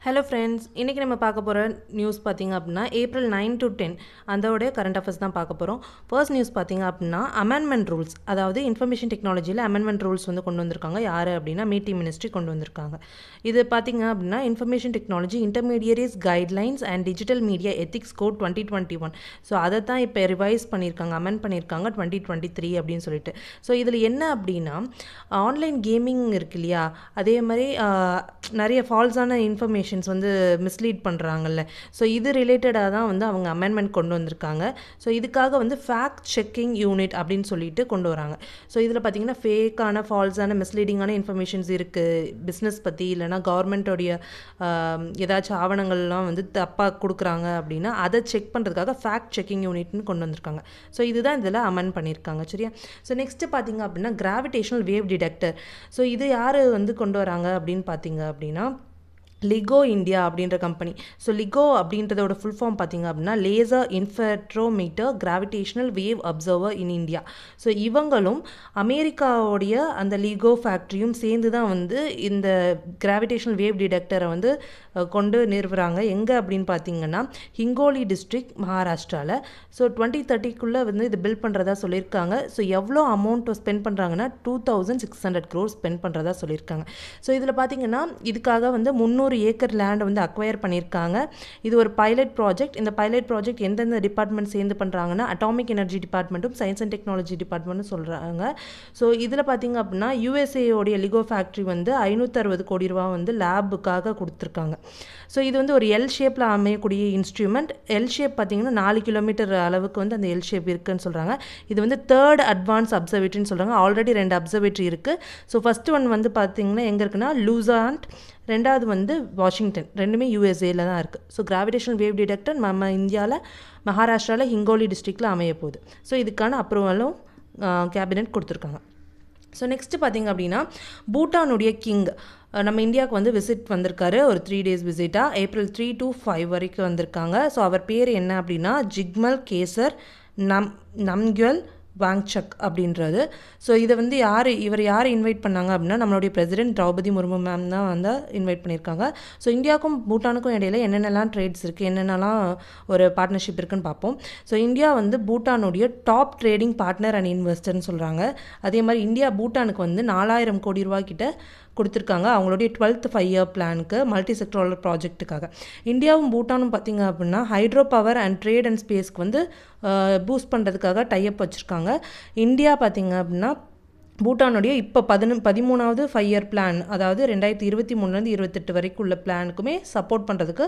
hello friends இன்றைக்கி நம்ம பார்க்க போகிற நியூஸ் பார்த்தீங்க அப்படின்னா ஏப்ரல் நைன் டு டென் அதோடைய கரண்ட் அஃபேர்ஸ் தான் பார்க்க போகிறோம் ஃபர்ஸ்ட் நியூஸ் பார்த்தீங்க அப்படின்னா அமெண்ட்மெண்ட் ரூல்ஸ் அதாவது இன்ஃபர்மேஷன் டெக்னாலஜியில் அமெண்ட்மெண்ட் ரூல்ஸ் வந்து கொண்டு வந்திருக்காங்க யார் அப்படின்னா மீட்டி மினிஸ்ட்ரி கொண்டு வந்திருக்காங்க இது பார்த்தீங்க அப்படின்னா information technology intermediaries guidelines and digital media ethics code twenty twenty one so அதை தான் இப்போ ரிவைஸ் பண்ணியிருக்காங்க அமெண்ட் பண்ணியிருக்காங்க டுவெண்ட்டி டுவெண்ட்டி த்ரீ அப்படின்னு சொல்லிட்டு ஸோ இதில் என்ன அப்படின்னா ஆன்லைன் கேமிங் இருக்கு இல்லையா அதே மாதிரி ஆஹ், நிறைய ஃபால்ஸான இன்ஃபர்மேஷன்ஸ் வந்து மிஸ்லீட் பண்ணுறாங்கல்ல ஸோ இது ரிலேட்டடாக தான் வந்து அவங்க அமெண்ட்மெண்ட் கொண்டு வந்திருக்காங்க ஸோ இதுக்காக வந்து ஃபேக்ட் செக்கிங் யூனிட் அப்படின்னு சொல்லிட்டு கொண்டு வராங்க ஸோ இதில் பார்த்தீங்கன்னா ஃபேக்கான ஃபால்ஸான மிஸ்லீடிங்கான இன்ஃபர்மேஷன்ஸ் இருக்குது பிஸ்னஸ் பற்றி இல்லைனா கவர்மெண்ட்டோடைய ஏதாச்சும் ஆவணங்கள்லாம் வந்து தப்பாக கொடுக்குறாங்க அப்படின்னா அதை செக் பண்ணுறதுக்காக ஃபேக்ட் செக்கிங் யூனிட்னு கொண்டு வந்திருக்காங்க ஸோ இதுதான் இதில் அமெண்ட் பண்ணியிருக்காங்க சரியா ஸோ நெக்ஸ்ட்டு பார்த்தீங்க அப்படின்னா கிராவிடேஷனல் வேவ் டிடெக்டர் ஸோ இது யார் வந்து கொண்டு வராங்க அப்படின்னு பார்த்தீங்க அப்படின்னா லிகோ இந்தியா அப்படின்ற கம்பெனி ஸோ லிகோ அப்படின்றதோட ஃபுல் ஃபார்ம் பார்த்தீங்க அப்படின்னா laser interferometer gravitational wave observer in India so இவங்களும் அமெரிக்காவுடைய அந்த லிகோ ஃபேக்ட்ரியும் சேர்ந்து தான் வந்து இந்த கிராவிடேஷனல் வேவ் டிடெக்டரை வந்து அஹ், கொண்டு நிறுவுறாங்க எங்கே அப்படின்னு பார்த்தீங்கன்னா ஹிங்கோலி டிஸ்ட்ரிக்ட் மகாராஷ்டிராவில் ஸோ டுவெண்ட்டி தேர்ட்டிக்குள்ளே வந்து இது பில் பண்ணுறதா சொல்லியிருக்காங்க ஸோ எவ்வளோ அமௌண்ட் ஸ்பெண்ட் பண்ணுறாங்கன்னா two thousand six hundred crore spend பண்ணுறதா சொல்லியிருக்காங்க ஸோ இதில் பார்த்தீங்கன்னா இதுக்காக வந்து முந்நூறு ஏக்கர் லேண்டை வந்து அக்வயர் பண்ணியிருக்காங்க இது ஒரு பைலட் ப்ராஜெக்ட் இந்த பைலட் ப்ராஜெக்ட் எந்தெந்த டிபார்ட்மெண்ட் சேர்ந்து பண்ணுறாங்கன்னா அட்டாமிக் எனர்ஜி டிபார்ட்மெண்ட்டும் சயின்ஸ் அண்ட் டெக்னாலஜி டிபார்ட்மெண்ட்டும் சொல்கிறாங்க ஸோ இதில் பார்த்தீங்க அப்படின்னா யூஎஸ்ஏயோடைய லிகோ ஃபேக்ட்ரி வந்து ஐநூற்றறுபது கோடி ரூபா வந்து லேபுக்காக கொடுத்துருக்காங்க ஸோ இது வந்து ஒரு எல் ஷேப்பில் அமையக்கூடிய இன்ஸ்ட்ருமெண்ட் எல் ஷேப் பார்த்தீங்கன்னா நாலு கிலோமீட்டர் அளவுக்கு வந்து அந்த எல் ஷேப் இருக்குன்னு சொல்கிறாங்க இது வந்து தேர்ட் அட்வான்ஸ் அப்சர்வேட்டரின்னு சொல்கிறாங்க ஆல்ரெடி ரெண்டு அப்சர்வேட்டரி இருக்குது ஸோ ஃபஸ்ட்டு ஒன் வந்து பார்த்தீங்கன்னா எங்கே இருக்குன்னா லூசாண்ட் ரெண்டாவது வந்து வாஷிங்டன் ரெண்டுமே யூஎஸ்ஏல தான் இருக்குது ஸோ கிராவிடேஷனல் வேவ் டிடெக்டர் நம்ம இந்தியாவில் மகாராஷ்டிராவில் ஹிங்கோலி டிஸ்ட்ரிக்டில் அமைய போகுது ஸோ இதுக்கான அப்ரூவலும் கேபினெட் கொடுத்துருக்காங்க ஸோ நெக்ஸ்ட்டு பார்த்தீங்க அப்படின்னா பூட்டானுடைய கிங் நம்ம இந்தியாவுக்கு வந்து விசிட் வந்திருக்காரு ஒரு த்ரீ டேஸ் விசிட்டாக ஏப்ரல் த்ரீ to ஃபைவ் வரைக்கும் வந்திருக்காங்க ஸோ அவர் பேர் என்ன அப்படின்னா ஜிக்மல் கேசர் நம் நம்குவல் வாங்சக் அப்படின்றது ஸோ இதை வந்து யார் இவர் யார் இன்வைட் பண்ணாங்க அப்படின்னா நம்மளுடைய பிரசிடென்ட் திரௌபதி முர்மு மேம் தான் வந்து இன்வைட் பண்ணியிருக்காங்க ஸோ இந்தியாவுக்கும் பூட்டானுக்கும் இடையில என்னென்னலாம் ட்ரேட்ஸ் இருக்குது என்னென்னலாம் ஒரு பார்ட்னர்ஷிப் இருக்குன்னு பார்ப்போம் ஸோ இந்தியா வந்து பூட்டானுடைய டாப் ட்ரேடிங் பார்ட்னர் அண்ட் இன்வெஸ்டர்னு சொல்கிறாங்க அதே மாதிரி இந்தியா பூட்டானுக்கு வந்து நாலாயிரம் கோடி ரூபாய் கிட்ட கொடுத்துருக்காங்க அவங்களுடைய டுவெல்த் ஃபைவ் இயர் பிளானுக்கு மல்டி செக்டரல் ப்ராஜெக்ட்டுக்காக இந்தியாவும் பூட்டானும் பார்த்தீங்க அப்படின்னா hydro power and trade and ஸ்பேஸ்க்கு வந்து பூஸ்ட் பண்ணுறதுக்காக டைப் வச்சுருக்காங்க இந்தியா பார்த்தீங்க அப்படின்னா பூட்டானுடைய இப்போ பதினு பதிமூணாவது ஃபைவ் இயர் பிளான் அதாவது ரெண்டாயிரத்தி இருபத்தி மூணுலேருந்து இருபத்தெட்டு வரைக்கும் உள்ள பிளானுக்குமே சப்போர்ட் பண்ணுறதுக்கு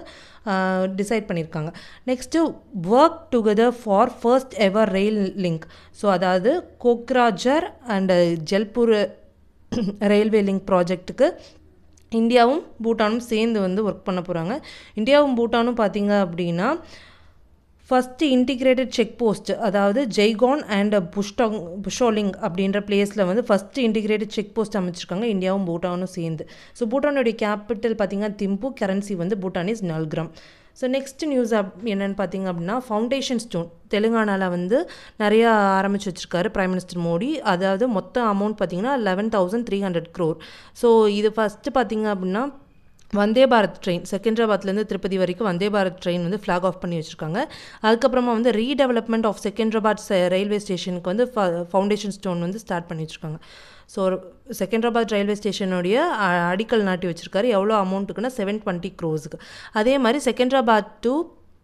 டிசைட் பண்ணியிருக்காங்க next work together for first ever rail link so அதாவது Kokrajhar and Jalpur railway link ப்ராஜெக்ட்டுக்கு இந்தியாவும் பூட்டானும் சேர்ந்து வந்து ஒர்க் பண்ண போகிறாங்க இந்தியாவும் பூட்டானும் பார்த்தீங்க அப்படின்னா ஃபஸ்ட்டு இன்டிகிரேட்டட் செக் போஸ்ட் அதாவது ஜெய்கான் அண்ட் புஷ்டாங் புஷோலிங் அப்படின்ற பிளேஸில் வந்து ஃபஸ்ட்டு இன்டிகிரேட்டட் செக் போஸ்ட் அமைச்சிருக்காங்க இந்தியாவும் பூட்டானும் சேர்ந்து ஸோ பூட்டானுடைய கேபிட்டல் பார்த்தீங்கன்னா திம்பு கரன்சி வந்து Bhutan is Ngultrum so next news அப் என்னென்னு பார்த்தீங்க அப்படின்னா ஃபவுண்டேஷன் ஸ்டோன் தெலுங்கானாவில் வந்து நிறையா ஆரம்பிச்சு வச்சிருக்காரு பிரைம் மினிஸ்டர் மோடி அதாவது மொத்த அமௌண்ட் பார்த்தீங்கன்னா eleven thousand three hundred crore so இது ஃபஸ்ட்டு பார்த்தீங்க அப்படின்னா வந்தே பாரத் ட்ரெயின் செகண்ட்ராபாத்லேருந்து திருப்பதி வரைக்கும் வந்தே பாரத் ட்ரெயின் வந்து ஃப்ளாக் ஆஃப் பண்ணி வச்சுருக்காங்க அதுக்கப்புறமா வந்து ரீடெவலப்மெண்ட் ஆஃப் செகண்ட்ராபாத் ரயில்வே ஸ்டேஷனுக்கு வந்து ஃபவுண்டேஷன் ஸ்டோன் வந்து ஸ்டார்ட் பண்ணி வச்சுருக்காங்க ஸோ செகண்ட்ராபாத் ரயில்வே ஸ்டேஷனுடைய அ- அடிக்கல் நாட்டி வச்சுருக்காரு எவ்வளோ அமௌண்ட்டுக்குன்னா செவன் டுவெண்ட்டி க்ரோஸுக்கு அதே மாதிரி செகண்ட்ராபாத் டு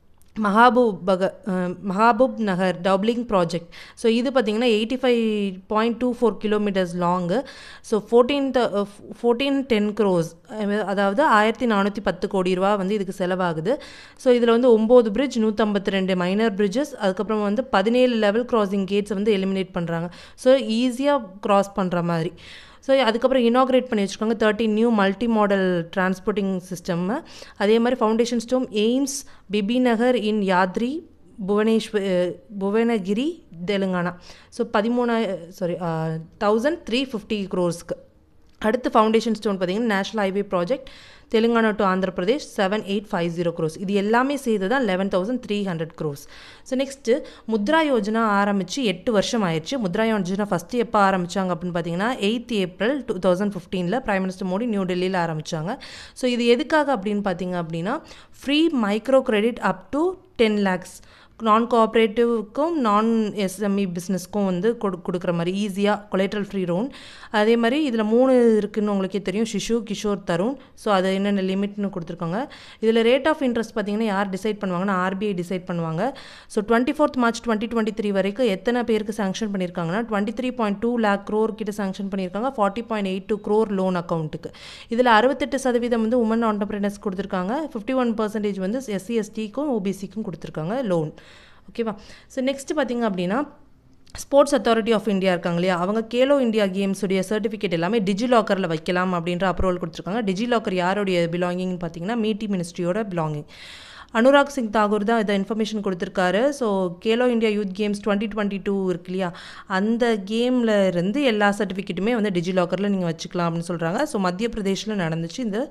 மகாபூப் பக ah, Mahabub Nagar doubling project so இது பார்த்தீங்கன்னா eighty five point two four kilometres long so fourteen fourteen ten crores அதாவது ஆயிரத்தி நானூற்றி பத்து கோடி ரூபா வந்து இதுக்கு செலவாகுது ஸோ இதில் வந்து ஒம்பது பிரிட்ஜ் நூற்றம்பத்தி ரெண்டு மைனர் பிரிட்ஜஸ் அதுக்கப்புறம் வந்து பதினேழு லெவல் கிராசிங் கேட்ஸ் வந்து எலிமினேட் பண்ணுறாங்க ஸோ ஈஸியாக கிராஸ் பண்ணுற மாதிரி ஸோ அதுக்கப்புறம் இனாக்ரேட் பண்ணி வச்சுருக்காங்க thirty new multi modal transporting system அதே மாதிரி foundation stone AIIMS Bibinagar in Yadadri Bhubaneswar Bhuvanagiri Telangana so பதிமூணாய சாரி தௌசண்ட் த்ரீ ஃபிஃப்டி க்ரோர்ஸ்க்கு அடுத்து ஃபவுண்டேஷன் ஸ்டோன் பார்த்தீங்கன்னா national highway project Telangana to Andhra Pradesh seven eight five zero crores இது எல்லாமே சேர்த்து தான் eleven thousand three hundred cross so next Mudra Yojana ஆரம்பித்து எட்டு வருஷம் ஆயிடுச்சு முத்ரா யோஜனா ஃபஸ்ட்டு எப்போ ஆரம்பித்தாங்க அப்படின்னு பார்த்தீங்கன்னா எயித் ஏப்ரல் டூ தௌசண்ட் ஃபிஃப்டீனில் பிரைம் மினிஸ்டர் மோடி நியூ டெல்லியில் ஆரம்பித்தாங்க ஸோ இது எதுக்காக அப்படின்னு பார்த்தீங்க அப்படின்னா free micro credit up to ten lakhs non கோஆப்ரேட்டிவ்க்கும் நான் எஸ்எம்இ பிஸ்னஸ்க்கும் வந்து கொடு கொடுக்குற மாதிரி ஈஸியாக கொலேட்ரல் ஃப்ரீ லோன் அதே மாதிரி இதில் மூணு இருக்குதுன்னு உங்களுக்கே தெரியும் சிஷு கிஷோர் தருண் ஸோ அது என்னென்ன லிமிட்னு கொடுத்துருக்காங்க இதில் ரேட் ஆஃப் இன்ட்ரெஸ்ட் பார்த்தீங்கன்னா யார் டிசைட் பண்ணுவாங்கன்னா ஆர்பிஐ டிசைட் பண்ணுவாங்க so twenty fourth March twenty twenty three வரைக்கும் எத்தனை பேருக்கு சாங்ஷன் பண்ணியிருக்காங்கன்னா twenty three point two lakh crore கிட்ட சாங்ஷன் பண்ணியிருக்காங்க forty point eight two crore loan அக்கௌண்ட்டுக்கு இதில் அறுபத்தெட்டு சதவீதம் வந்து உமன் ஆண்டர்பிரினர்ஸ் கொடுத்துருக்காங்க ஃபிஃப்டி ஒன் பர்சன்டேஜ் வந்து எஸ்சி எஸ்டிக்கும் ஓபிசிக்கும் கொடுத்துருக்காங்க லோன் ஓகேவா ஸோ நெக்ஸ்ட் பார்த்தீங்க அப்படின்னா ஸ்போர்ட்ஸ் அத்தாரிட்டி ஆஃப் இந்தியா இருக்காங்க இல்லையா அவங்க கேலோ இந்தியா கேம்ஸுடைய சர்டிஃபிகேட் எல்லாமே டிஜி லாக்கரில் வைக்கலாம் அப்படின்ற அப்ரூவல் கொடுத்துருக்காங்க டிஜி லாக்கர் யாருடைய பிலாங்கிங்னு பார்த்தீங்கன்னா மீட்டி மினிஸ்ட்ரியோட பிலாங்கிங் அனுராக் சிங் தாகூர் தான் இதை இன்ஃபர்மேஷன் கொடுத்துருக்காரு so Khelo India youth games twenty twenty two இருக்கு இல்லையா அந்த கேமில் இருந்து எல்லா சர்டிஃபிகேட்டுமே வந்து டிஜி லாக்கரில் நீங்கள் வச்சுக்கலாம் அப்படின்னு சொல்கிறாங்க ஸோ மத்திய பிரதேஷில் நடந்துச்சு இந்த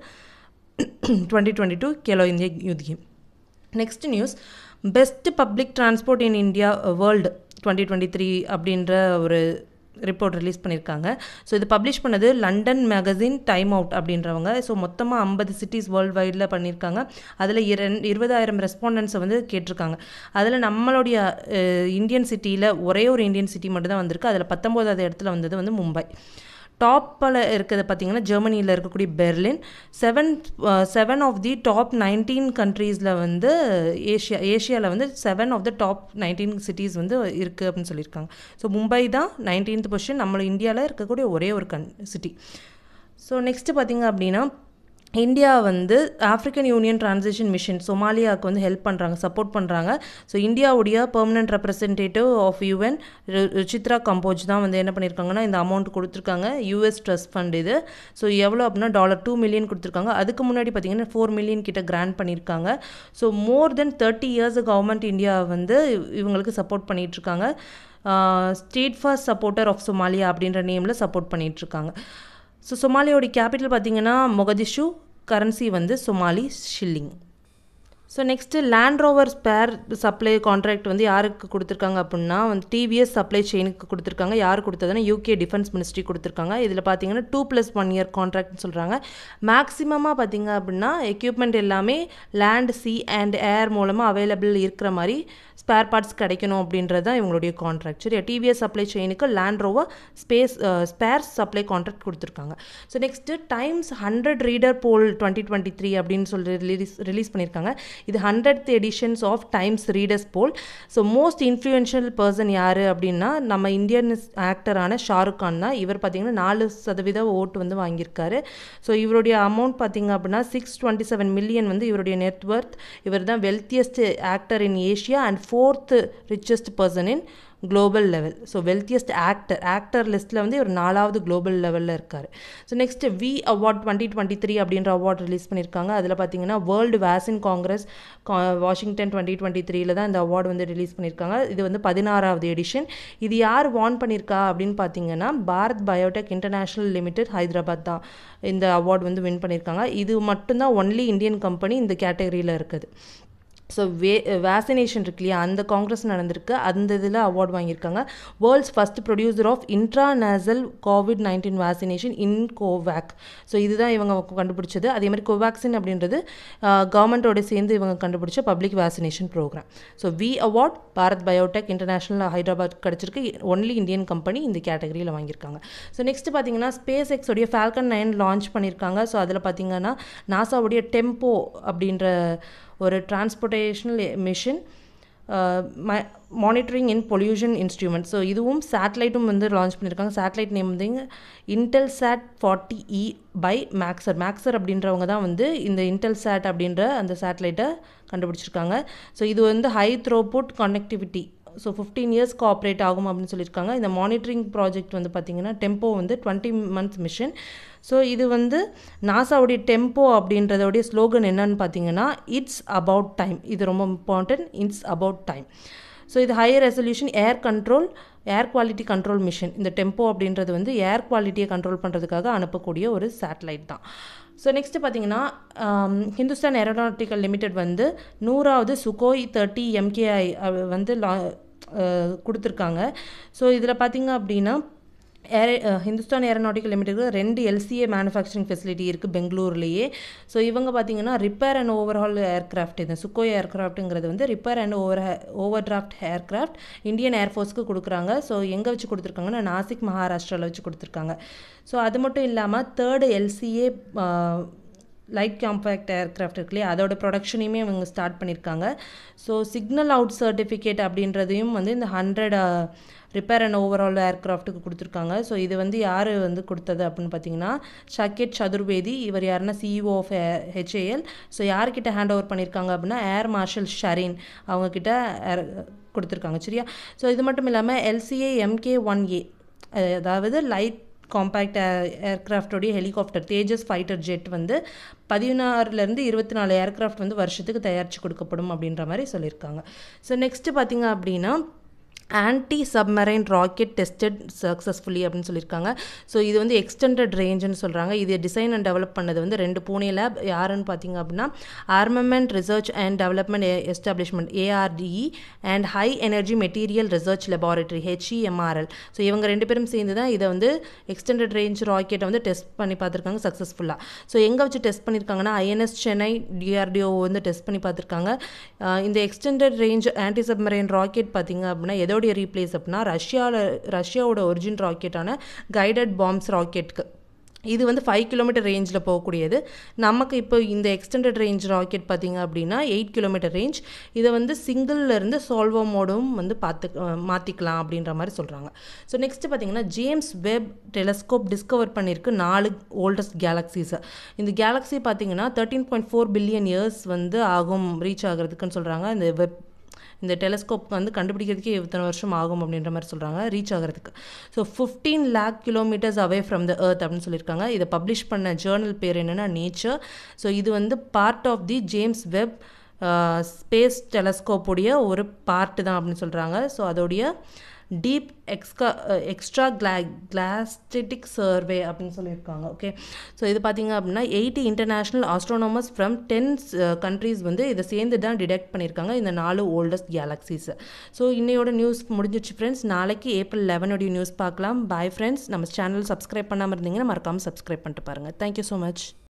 twenty twenty two Khelo India youth game next news best public transport in India world twenty twenty three அப்படின்ற ஒரு ரிப்போர்ட் ரிலீஸ் பண்ணியிருக்காங்க ஸோ இது பப்ளிஷ் பண்ணது லண்டன் மேகசின் டைம் அவுட் அப்படின்றவங்க ஸோ மொத்தமாக ஐம்பது சிட்டிஸ் வேர்ல்டு வைடில் பண்ணியிருக்காங்க அதில் இரண் இருபதாயிரம் ரெஸ்பாண்டன்ஸை வந்து கேட்டிருக்காங்க அதில் நம்மளுடைய இந்தியன் சிட்டியில் ஒரே ஒரு இந்தியன் சிட்டி மட்டும் தான் வந்திருக்கு அதில் பத்தொம்போதாவது இடத்துல வந்தது வந்து மும்பை டாப்பில் இருக்கிறது பார்த்தீங்கன்னா ஜெர்மனியில் இருக்கக்கூடிய Berlin seven seven of the top nineteen கண்ட்ரீஸில் வந்து ஏஷியா ஏஷியாவில் வந்து seven of the top nineteen cities வந்து இருக்குது அப்படின்னு சொல்லியிருக்காங்க ஸோ மும்பை தான் நைன்டீன்த் பொசிஷன் நம்ம இந்தியாவில் இருக்கக்கூடிய ஒரே ஒரு கண் சிட்டி ஸோ நெக்ஸ்ட்டு பார்த்தீங்க அப்படின்னா இந்தியா வந்து ஆஃப்ரிக்கன் யூனியன் டிரான்சிஷன் மிஷன் சொமாலியாவுக்கு வந்து ஹெல்ப் பண்ணுறாங்க சப்போர்ட் பண்ணுறாங்க ஸோ இந்தியாவுடைய permanent representative of UN Ruchira Kamboj தான் வந்து என்ன பண்ணியிருக்காங்கன்னா இந்த அமௌண்ட் கொடுத்துருக்காங்க யூஎஸ் ட்ரஸ்ட் ஃபண்ட் இது ஸோ எவ்வளோ அப்படின்னா டாலர் டூ மில்லியன் கொடுத்துருக்காங்க அதுக்கு முன்னாடி பார்த்தீங்கன்னா ஃபோர் மில்லியன் கிட்ட கிராண்ட் பண்ணியிருக்காங்க so more than thirty years government India வந்து இவங்களுக்கு சப்போர்ட் பண்ணிகிட்ருக்காங்க state first supporter of Somalia அப்படின்ற நேமில் சப்போர்ட் பண்ணிகிட்ருக்காங்க ஸோ சொமாலியோட கேபிட்டல் பார்த்தீங்கன்னா மொகதிஷு கரன்சி வந்து Somali shilling so next land rover spare supply contract வந்து யாருக்கு கொடுத்துருக்காங்க அப்படின்னா வந்து டிவிஎஸ் சப்ளை செயினுக்கு கொடுத்துருக்காங்க யார் கொடுத்ததுன்னா யூகே டிஃபென்ஸ் மினிஸ்ட்ரி கொடுத்துருக்காங்க இதில் பார்த்தீங்கன்னா டூ ப்ளஸ் ஒன் இயர் கான்ட்ராக்ட்னு சொல்கிறாங்க மேக்ஸிமமாக பார்த்தீங்க அப்படின்னா எக்யூப்மெண்ட் எல்லாமே லேண்ட் சி அண்ட் ஏர் மூலமாக அவைலபிள் இருக்கிற மாதிரி ஸ்பேர் பார்ட்ஸ் கிடைக்கணும் அப்படின்றது தான் இவங்களுடைய கான்ட்ராக்ட் சரியா டிவிஎஸ் சப்ளை செயினுக்கு land rover space spare supply contract கொடுத்துருக்காங்க so next Times hundred reader poll twenty twenty three அப்படின்னு சொல்லி ரிலீஸ் ரிலீஸ் பண்ணியிருக்காங்க இது hundred editions of Times readers poll so most influential person யார் அப்படின்னா நம்ம இந்தியன் ஆக்டரான ஷாருக் கான் தான் இவர் பார்த்தீங்கன்னா நாலு சதவீத ஓட்டு வந்து வாங்கியிருக்காரு ஸோ இவருடைய அமௌண்ட் பார்த்தீங்க அப்படின்னா சிக்ஸ் டுவெண்ட்டி செவன் மில்லியன் வந்து இவருடைய நெட்ஒர்த் இவர் தான் wealthiest actor in Asia and fourth richest person in global level so wealthiest actor actor லிஸ்ட்டில் வந்து இவர் நாலாவது குளோபல் லெவலில் இருக்கார் so next V award twenty twenty three அப்படின்ற அவார்ட் ரிலீஸ் பண்ணியிருக்காங்க அதில் பார்த்தீங்கன்னா world vaccine Congress Washington twenty twenty த்ரீல தான் இந்த அவார்டு வந்து ரிலீஸ் பண்ணியிருக்காங்க இது வந்து பதினாறாவது எடிஷன் இது யார் வான் பண்ணியிருக்கா அப்படின்னு பார்த்தீங்கன்னா Bharat Biotech International Limited Hyderabad தான் இந்த அவார்டு வந்து வின் பண்ணியிருக்காங்க இது மட்டும்தான் ஒன்லி இந்தியன் கம்பெனி இந்த கேட்டகரியில் இருக்குது ஸோ வே வேக்சினேஷன் இருக்கு இல்லையா அந்த காங்கிரஸ் நடந்திருக்கு அந்த இதில் அவார்ட் வாங்கியிருக்காங்க world's first producer of intranasal COVID nineteen vaccination iNCOVACC so இதுதான் இவங்க கண்டுபிடிச்சது அதே மாதிரி கோவேக்சின் அப்படின்றது கவர்மெண்ட்டோட சேர்ந்து இவங்க கண்டுபிடிச்ச public vaccination program so V award Bharat Biotech International Hyderabad கிடச்சிருக்கு ஒன்லி இந்தியன் கம்பெனி இந்த கேட்டகரியில் வாங்கியிருக்காங்க ஸோ நெக்ஸ்ட் பார்த்தீங்கன்னா ஸ்பேஸ் எக்ஸோடைய ஃபால்கன் நைன் லான்ச் பண்ணியிருக்காங்க ஸோ அதில் பார்த்தீங்கன்னா நாசாவுடைய டெம்போ அப்படின்ற ஒரு transportational mission monitoring in pollution instrument so இதுவும் சேட்டலைட்டும் வந்து லான்ச் பண்ணியிருக்காங்க சேட்டலைட் நேம் வந்து Intelsat forty E by Maxar Maxar அப்படின்றவங்க தான் வந்து இந்த இன்டெல் சேட் அப்படின்ற அந்த சேட்டலைட்டை கண்டுபிடிச்சிருக்காங்க ஸோ இது வந்து high throughput connectivity so fifteen இயர்ஸ்க்கு ஆப்ரேட் ஆகும் அப்படின்னு சொல்லியிருக்காங்க இந்த மானிட்டரிங் ப்ராஜெக்ட் வந்து பார்த்திங்கன்னா டெம்போ வந்து டுவெண்ட்டி மந்த்ஸ் மிஷன் ஸோ இது வந்து நாசாவுடைய டெம்போ அப்படின்றதோடைய ஸ்லோகன் என்னன்னு பார்த்தீங்கன்னா இட்ஸ் அபவுட் டைம் இது ரொம்ப important it's about time so இது high resolution air control air quality control mission இந்த டெம்போ அப்படின்றது வந்து ஏர் குவாலிட்டியை கண்ட்ரோல் பண்ணுறதுக்காக அனுப்பக்கூடிய ஒரு சேட்டலைட் தான் ஸோ நெக்ஸ்ட்டு பார்த்தீங்கன்னா ஹிந்துஸ்தான் ஏரோநாட்டிக்கல் லிமிடெட் வந்து நூறாவது சுகோய் தேர்ட்டி எம்கேஐ வந்து லா கொடுத்துருக்காங்க ஸோ இதில் பார்த்தீங்க அப்படின்னா ஏர் ஹிந்துஸ்தான் ஏரோநாட்டிக்கல் லிமிடெட் ரெண்டு எல்சிஏ மேனுஃபேக்சரிங் ஃபெசிலிட்டி இருக்குது பெங்களூர்லேயே ஸோ இவங்க பார்த்தீங்கன்னா ரிப்பேர் அண்ட் ஓவர்ஹால் ஏர்க்ராஃப்ட் இந்த சுக்கோய் ஏர்க்ராஃப்ட்டுங்கிறது வந்து repair and over over draft aircraft Indian ஏர்ஃபோர்ஸ்க்கு கொடுக்குறாங்க ஸோ எங்கே வச்சு கொடுத்துருக்காங்கன்னா நாசிக் மகாராஷ்டிராவில் வச்சு கொடுத்துருக்காங்க ஸோ அது மட்டும் இல்லாமல் third LCA light compact aircraft இருக்கு இல்லையா அதோட ப்ரொடக்ஷனையுமே இவங்க ஸ்டார்ட் பண்ணியிருக்காங்க ஸோ சிக்னல் அவுட் சர்டிஃபிகேட் அப்படின்றதையும் வந்து இந்த ஹண்ட்ரட் ரிப்பேர் அண்ட் ஓவரால் ஏர்க்ராஃப்ட்டுக்கு கொடுத்துருக்காங்க ஸோ இது வந்து யார் வந்து கொடுத்தது அப்படின்னு பார்த்தீங்கன்னா ஷக்கெட் சதுர்வேதி இவர் யாருன்னா சிஇஓ ஆஃப் ஹெச்ஏஎல் ஸோ யார்கிட்ட ஹேண்ட் ஓவர் பண்ணியிருக்காங்க அப்படின்னா ஏர் மார்ஷல் ஷரீன் அவங்கக்கிட்ட கொடுத்துருக்காங்க சரியா ஸோ இது மட்டும் இல்லாமல் எல்சிஏ எம்கே ஒன் ஏ அதாவது லைட் காம்பேக்ட் ஏர்க்ராஃப்டோடைய ஹெலிகாப்டர் தேஜஸ் ஃபைட்டர் ஜெட் வந்து பதினாறுலேருந்து இருபத்தி நாலு ஏர்க்ராஃப்ட் வந்து வருஷத்துக்கு தயாரித்து கொடுக்கப்படும் அப்படின்ற மாதிரி சொல்லியிருக்காங்க ஸோ நெக்ஸ்ட்டு பார்த்தீங்க அப்படின்னா anti submarine rocket tested successfully அப்படின்னு சொல்லியிருக்காங்க ஸோ இது வந்து எக்ஸ்டெண்டட் ரேஞ்சுன்னு சொல்கிறாங்க இது டிசைன் அண்ட் டெவலப் பண்ணது வந்து ரெண்டு பூனே லேப் யாருன்னு பார்த்தீங்க அப்படின்னா armament research and development establishment ARDE and high energy material research laboratory HEMRL so இவங்க ரெண்டு பேரும் சேர்ந்து தான் இதை வந்து எக்ஸ்டெண்டட் ரேஞ்ச் ராக்கெட்டை வந்து டெஸ்ட் பண்ணி பார்த்துருக்காங்க சக்ஸஸ்ஃபுல்லாக ஸோ எங்கே வச்சு டெஸ்ட் பண்ணியிருக்காங்கன்னா ஐஎன்எஸ் சென்னை டிஆர்டிஓ வந்து டெஸ்ட் பண்ணி பார்த்துருக்காங்க இந்த extended range anti submarine rocket பார்த்தீங்க அப்படின்னா எதோ எதோடைய ரீப்ளேஸ் அப்படின்னா ரஷ்யாவில் ரஷ்யாவோட ஒரிஜின் ராக்கெட்டான கைடட் பாம்ஸ் ராக்கெட்டுக்கு இது வந்து ஃபைவ் கிலோமீட்டர் ரேஞ்சில் போகக்கூடியது நமக்கு இப்போ இந்த எக்ஸ்டெண்டட் ரேஞ்ச் ராக்கெட் பார்த்திங்க அப்படின்னா எயிட் கிலோமீட்டர் ரேஞ்ச் இதை வந்து சிங்கிள்லேருந்து சால்வோ மோடும் வந்து பார்த்து மாற்றிக்கலாம் அப்படின்ற மாதிரி சொல்கிறாங்க ஸோ நெக்ஸ்ட்டு பார்த்திங்கன்னா ஜேம்ஸ் வெப் டெலஸ்கோப் டிஸ்கவர் பண்ணியிருக்கு நாலு ஓல்டஸ்ட் கேலக்ஸிஸை இந்த கேலக்ஸி பார்த்திங்கன்னா thirteen point four billion years வந்து ஆகும் ரீச் ஆகிறதுக்குன்னு சொல்கிறாங்க இந்த வெப் இந்த டெலஸ்கோப் வந்து கண்டுபிடிக்கிறதுக்கே இத்தனை வருஷம் ஆகும் அப்படின்ற மாதிரி சொல்கிறாங்க ரீச் ஆகிறதுக்கு so fifteen lakh kilometres away from the earth அப்படின்னு சொல்லியிருக்காங்க இதை பப்ளிஷ் பண்ண ஜேர்னல் பேர் என்னென்னா நேச்சர் ஸோ இது வந்து part of the James Webb space டெலஸ்கோப்புடைய ஒரு பார்ட்டு தான் அப்படின்னு சொல்கிறாங்க ஸோ அதோடைய டீப் எக்ஸ்கா எக்ஸ்ட்ரா கிளா கிளாஸ்டெட்டிக் சர்வே அப்படின்னு சொல்லியிருக்காங்க ஓகே ஸோ இது பார்த்தீங்க அப்படின்னா eighty international astronomers from ten countries வந்து இதை சேர்ந்து தான் டிடெக்ட் பண்ணியிருக்காங்க இந்த நாலு ஓல்டஸ்ட் கேலக்ஸிஸ் ஸோ இன்னையோட நியூஸ் முடிஞ்சிச்சு ஃப்ரெண்ட்ஸ் நாளைக்கு ஏப்ரல் லெவனோடைய நியூஸ் பார்க்கலாம் பாய் ஃப்ரெண்ட்ஸ் நம்ம சேனல் சப்ஸ்கிரைப் பண்ணாமல் இருந்தீங்கன்னா மறக்காமல் சப்ஸ்கிரைப் பண்ணிட்டு பாருங்கள் தேங்க்யூ ஸோ மச்